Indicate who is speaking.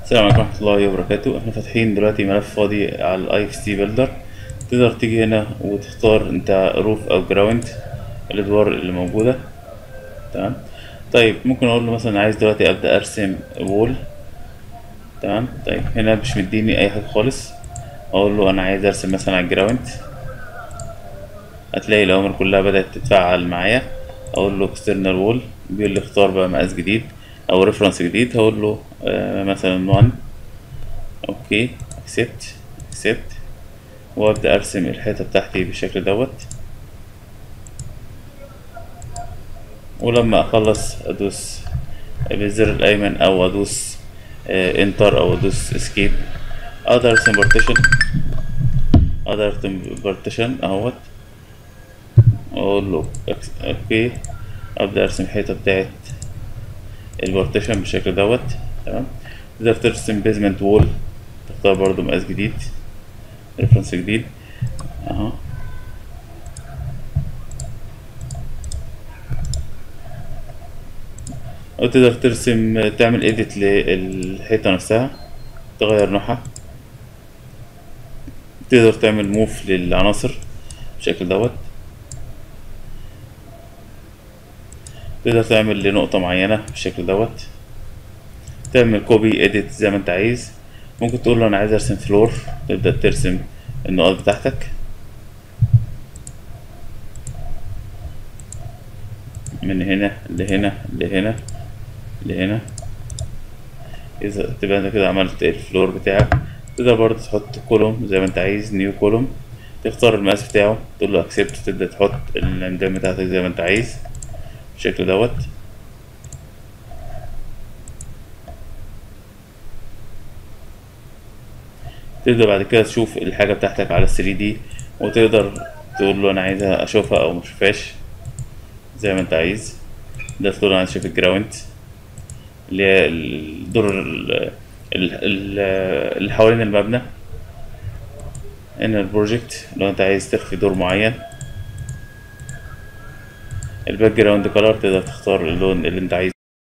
Speaker 1: السلام عليكم ورحمة الله وبركاته احنا فاتحين دلوقتي ملف فاضي على الاي اف سي بيلدر تقدر تيجي هنا وتختار انت روف او جراوند الادوار اللي موجودة تمام طيب ممكن اقول له مثلا عايز دلوقتي ابدا ارسم وول تمام طيب هنا مش مديني اي حاجة خالص اقول له انا عايز ارسم مثلا على الجراوند هتلاقي الاوامر كلها بدأت تتفعل معايا اقول له اكسترنال وول بيقول لي اختار بقى مقاس جديد او ريفرنس جديد هقول له آه مثلا 1 اوكي اكسبت اكسبت وابدا ارسم الحيطه بتاعتي بالشكل دوت ولما اخلص ادوس بالزر الايمن او ادوس آه انتر او ادوس اسكيب اقدر ارسم بارتيشن اقدر ارسم بارتيشن اهوت اقول له اوكي ابدا ارسم الحيطه بتاعت البارتيشن بالشكل دوت تمام تقدر ترسم بيزمنت وول تختار برضو مقاس جديد ريفرنس جديد اهو او تقدر ترسم تعمل اديت للحيطة نفسها تغير نوعها تقدر تعمل موف للعناصر بالشكل دوت تقدر تعمل لنقطة معينة بالشكل دوت تعمل كوبي اديت زي ما انت عايز ممكن تقول له انا عايز ارسم فلور تبدأ ترسم النقاط بتاعتك من هنا لهنا لهنا لهنا اذا تبقى انت كده عملت الفلور بتاعك تقدر برضه تحط كولوم زي ما انت عايز نيو كولوم تختار المقاس بتاعه تقول له اكسبت تبدأ تحط العمدان بتاعتك زي ما انت عايز بالشكل دوت تقدر بعد كده تشوف الحاجة بتاعتك على 3 دي وتقدر تقول له انا عايزها اشوفها او مشوفهاش زي ما انت عايز ده تقول له انا اشوف الجراوند اللي هي الدور اللي حوالين المبنى ان البروجكت لو انت عايز تخفي دور معين الباك جراوند كلر تقدر تختار اللون اللي انت عايزه